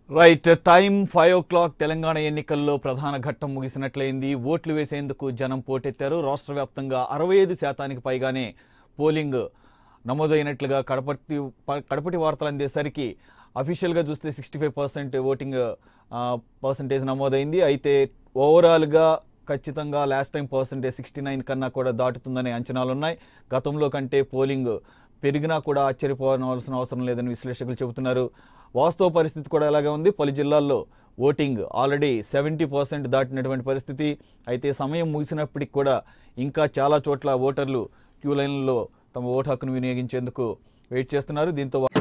right time five o'clock Telangana ఎన్నికల్లో ప్రధాన ఘట్టం ముగిసినట్లయింది ఓట్లు వేసేందుకు జనం పోటెత్తారు రాష్ట్ర వ్యాప్తంగా అరవై ఐదు శాతానికి పైగానే పోలింగ్ నమోదైనట్లుగా కడపటి ప- కడపటి వార్తలు అందేసరికి అఫీషియల్గా చూస్తే sixty five percent voting percentage నమోదైంది అయితే ఓవరాల్గా ఖచ్చితంగా last time percentage sixty nine కన్నా కూడా దాటుతుందనే అంచనాలు ఉన్నాయి గతంలో కంటే పోలింగ్ పెరిగినా కూడా ఆశ్చర్యపోవాల్సిన అవసరం లేదని విశ్లేషకులు చెబుతున్నారు వాస్తవ పరిస్థితి కూడా అలాగే ఉంది పలు జిల్లాల్లో ఓటింగ్ ఆల్రెడీ సెవెంటీ పర్సెంట్ దాటినటువంటి పరిస్థితి అయితే సమయం ముగిసినప్పటికి కూడా ఇంకా చాలా చోట్ల ఓటర్లు క్యూ లైన్లలో తమ ఓటు హక్కును వినియోగించేందుకు వెయిట్ చేస్తున్నారు దీంతో